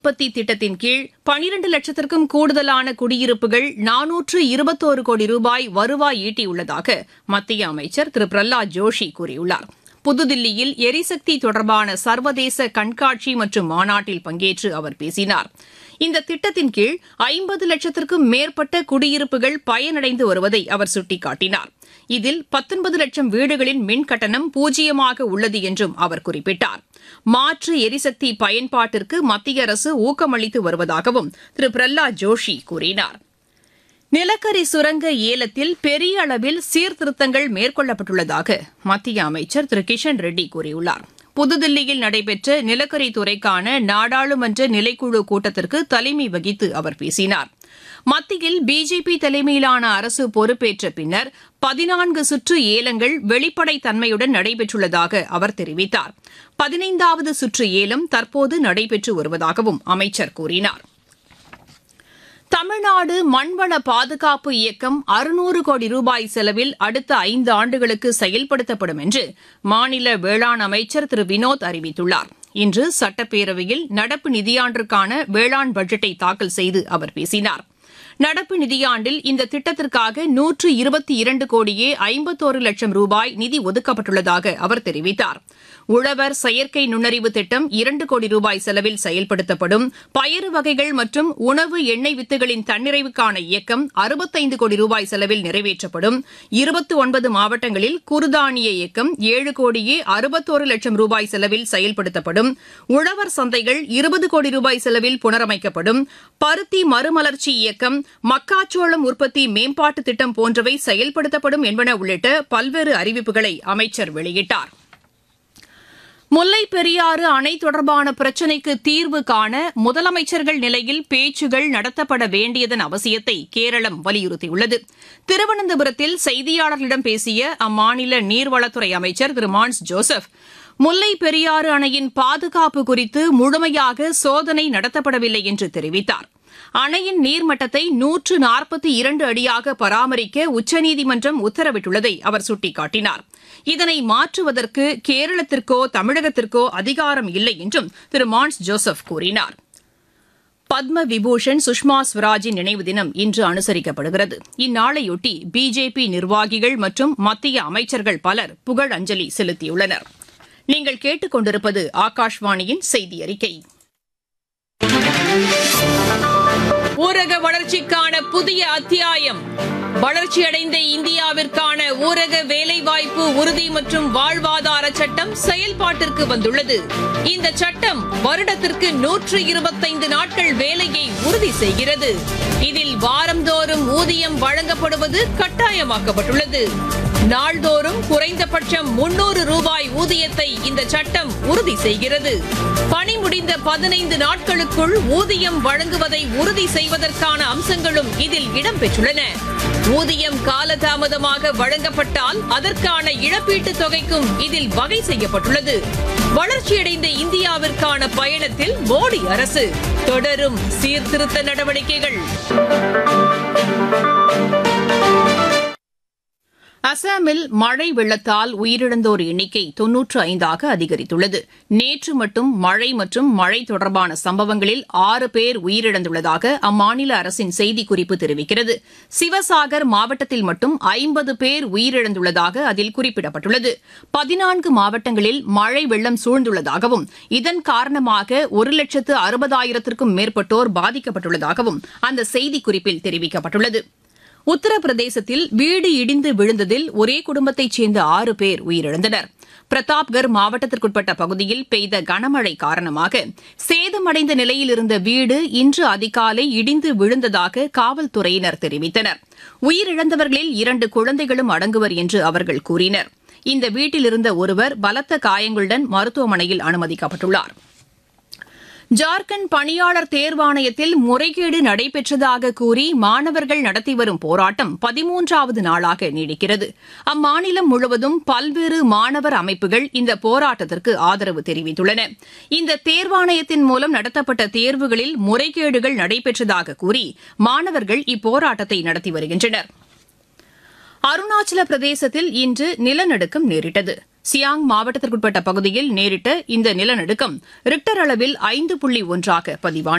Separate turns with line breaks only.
உற்பத்தி திட்டத்தின் கீழ் பனிரண்டு லட்சத்திற்கும் கூடுதலான குடியிருப்புகள் நானூற்று இருபத்தோரு கோடி ரூபாய் வருவாய் ஈட்டியுள்ளதாக மத்திய அமைச்சர் திரு பிரஹ்லாத் ஜோஷி கூறியுள்ளார் புதுதில்லியில் எரிசக்தி தொடர்பான சர்வதேச கண்காட்சி மற்றும் மாநாட்டில் பங்கேற்று அவர் பேசினார் இந்த திட்டத்தின் கீழ் ஐம்பது லட்சத்திற்கும் மேற்பட்ட குடியிருப்புகள் பயனடைந்து வருவதை அவர் சுட்டிக்காட்டினார் இதில் பத்தொன்பது லட்சம் வீடுகளின் மின் கட்டணம் பூஜ்ஜியமாக உள்ளது என்றும் அவர் குறிப்பிட்டார் மாற்று எரிசக்தி பயன்பாட்டிற்கு மத்திய அரசு ஊக்கமளித்து வருவதாகவும் திரு பிரஹ்லாத் ஜோஷி கூறினார் நிலக்கரி சுரங்க ஏலத்தில் பெரிய அளவில் சீர்திருத்தங்கள் மேற்கொள்ளப்பட்டுள்ளதாக மத்திய அமைச்சர் திரு கிஷன் ரெட்டி கூறியுள்ளார் புதுதில்லியில் நடைபெற்ற நிலக்கரி துறைக்கான நாடாளுமன்ற நிலைக்குழு கூட்டத்திற்கு தலைமை வகித்து அவர் பேசினார் மத்தியில் பிஜேபி தலைமையிலான அரசு பொறுப்பேற்ற பின்னர் பதினான்கு சுற்று ஏலங்கள் வெளிப்படைத் தன்மையுடன் நடைபெற்றுள்ளதாக அவர் தெரிவித்தார் பதினைந்தாவது சுற்று ஏலம் தற்போது நடைபெற்று வருவதாகவும் அமைச்சர் கூறினார் தமிழ்நாடு மண்வள பாதுகாப்பு இயக்கம் அறுநூறு கோடி ரூபாய் செலவில் அடுத்த ஐந்து ஆண்டுகளுக்கு செயல்படுத்தப்படும் என்று மாநில வேளாண் அமைச்சர் திரு வினோத் அறிவித்துள்ளார் இன்று சட்டப்பேரவையில் நடப்பு நிதியாண்டிற்கான வேளாண் பட்ஜெட்டை தாக்கல் செய்து அவர் பேசினார் நடப்பு நிதியாண்டில் இந்த திட்டத்திற்காக நூற்று இருபத்தி இரண்டு கோடியே ஐம்பத்தோரு லட்சம் ரூபாய் நிதி ஒதுக்கப்பட்டுள்ளதாக அவர் தெரிவித்தார் உழவர் செயற்கை நுண்ணறிவு திட்டம் இரண்டு கோடி ரூபாய் செலவில் செயல்படுத்தப்படும் பயறு வகைகள் மற்றும் உணவு எண்ணெய் வித்துகளின் தன்னிறைவுக்கான இயக்கம் அறுபத்தைந்து கோடி ரூபாய் செலவில் நிறைவேற்றப்படும் இருபத்தி ஒன்பது மாவட்டங்களில் குறுதானிய இயக்கம் ஏழு கோடியே அறுபத்தோரு லட்சம் ரூபாய் செலவில் செயல்படுத்தப்படும் உழவர் சந்தைகள் இருபது கோடி ரூபாய் செலவில் புனரமைக்கப்படும் பருத்தி மறுமலர்ச்சி இயக்கம் மக்காச்சோளம் உற்பத்தி மேம்பாட்டு திட்டம் போன்றவை செயல்படுத்தப்படும் என்பன உள்ளிட்ட பல்வேறு அறிவிப்புகளை அமைச்சர் வெளியிட்டார் முல்லை பெரியாறு அணை தொடர்பான பிரச்சினைக்கு தீர்வு காண முதலமைச்சர்கள் நிலையில் பேச்சுகள் நடத்தப்பட வேண்டியதன் அவசியத்தை கேரளம் வலியுறுத்தியுள்ளது திருவனந்தபுரத்தில் செய்தியாளர்களிடம் பேசிய அம்மாநில நீர்வளத்துறை அமைச்சர் திரு மான்ஸ் ஜோசப் முல்லை பெரியாறு அணையின் பாதுகாப்பு குறித்து முழுமையாக சோதனை நடத்தப்படவில்லை என்று தெரிவித்தார் அணையின் நீர்மட்டத்தை நூற்று நாற்பத்தி இரண்டு அடியாக பராமரிக்க உச்சநீதிமன்றம் உத்தரவிட்டுள்ளதை அவர் சுட்டிக்காட்டினார் இதனை மாற்றுவதற்கு கேரளத்திற்கோ தமிழகத்திற்கோ அதிகாரம் இல்லை என்றும் திரு மான்ஸ் ஜோசப் கூறினார் பத்ம விபூஷன் சுஷ்மா ஸ்வராஜின் நினைவு தினம் இன்று அனுசரிக்கப்படுகிறது இந்நாளையொட்டி பிஜேபி நிர்வாகிகள் மற்றும் மத்திய அமைச்சர்கள் பலர் புகழ் அஞ்சலி செலுத்தியுள்ளனர் நீங்கள் கேட்டுக்கொண்டிருப்பது ஆகாஷ்வாணியின் செய்தி அறிக்கை ஊரக வளர்ச்சிக்கான புதிய அத்தியாயம் வளர்ச்சியடைந்த இந்தியாவிற்கான ஊரக வேலைவாய்ப்பு உறுதி மற்றும் வாழ்வாதார சட்டம் செயல்பாட்டிற்கு வந்துள்ளது இந்த சட்டம் வருடத்திற்கு நூற்று இருபத்தைந்து நாட்கள் வேலையை உறுதி செய்கிறது இதில் வாரந்தோறும் ஊதியம் வழங்கப்படுவது கட்டாயமாக்கப்பட்டுள்ளது நாள்தோறும் குறைந்தபட்சம் முன்னூறு ரூபாய் ஊதியத்தை இந்த சட்டம் உறுதி செய்கிறது பணி முடிந்த பதினைந்து நாட்களுக்குள் ஊதியம் வழங்குவதை உறுதி செய்வதற்கான அம்சங்களும் இதில் இடம்பெற்றுள்ளன ஊதியம் காலதாமதமாக வழங்கப்பட்டால் அதற்கான இழப்பீட்டுத் தொகைக்கும் இதில் வகை செய்யப்பட்டுள்ளது வளர்ச்சியடைந்த இந்தியாவிற்கான பயணத்தில் மோடி அரசு தொடரும் சீர்திருத்த நடவடிக்கைகள் அசாமில் மழை வெள்ளத்தால் உயிரிழந்தோர் எண்ணிக்கை தொன்னூற்று ஐந்தாக அதிகரித்துள்ளது நேற்று மட்டும் மழை மற்றும் மழை தொடர்பான சம்பவங்களில் ஆறு பேர் உயிரிழந்துள்ளதாக அம்மாநில அரசின் செய்திக்குறிப்பு தெரிவிக்கிறது சிவசாகர் மாவட்டத்தில் மட்டும் ஐம்பது பேர் உயிரிழந்துள்ளதாக அதில் குறிப்பிடப்பட்டுள்ளது பதினான்கு மாவட்டங்களில் மழை வெள்ளம் சூழ்ந்துள்ளதாகவும் இதன் காரணமாக ஒரு லட்சத்து அறுபதாயிரத்திற்கும் மேற்பட்டோர் பாதிக்கப்பட்டுள்ளதாகவும் அந்த செய்திக்குறிப்பில் தெரிவிக்கப்பட்டுள்ளது உத்தரப்பிரதேசத்தில் வீடு இடிந்து விழுந்ததில் ஒரே குடும்பத்தைச் சேர்ந்த ஆறு பேர் உயிரிழந்தனர் பிரதாப்கர் மாவட்டத்திற்குட்பட்ட பகுதியில் பெய்த கனமழை காரணமாக சேதமடைந்த நிலையில் இருந்த வீடு இன்று அதிகாலை இடிந்து விழுந்ததாக காவல்துறையினர் தெரிவித்தனர் உயிரிழந்தவர்களில் இரண்டு குழந்தைகளும் அடங்குவர் என்று அவர்கள் கூறினர் இந்த வீட்டில் இருந்த ஒருவர் பலத்த காயங்களுடன் மருத்துவமனையில் அனுமதிக்கப்பட்டுள்ளார் ஜார்க்கண்ட் பணியாளர் தேர்வாணையத்தில் முறைகேடு நடைபெற்றதாக கூறி மாணவர்கள் நடத்தி வரும் போராட்டம் பதிமூன்றாவது நாளாக நீடிக்கிறது அம்மாநிலம் முழுவதும் பல்வேறு மாணவர் அமைப்புகள் இந்த போராட்டத்திற்கு ஆதரவு தெரிவித்துள்ளன இந்த தேர்வாணையத்தின் மூலம் நடத்தப்பட்ட தேர்வுகளில் முறைகேடுகள் நடைபெற்றதாக கூறி மாணவர்கள் இப்போராட்டத்தை நடத்தி வருகின்றனர் அருணாச்சல பிரதேசத்தில் இன்று நிலநடுக்கம் நேரிட்டது சியாங் மாவட்டத்திற்குட்பட்ட பகுதியில் நேரிட்ட இந்த நிலநடுக்கம் ரிக்டர் அளவில் ஐந்து புள்ளி ஒன்றாக பதிவானது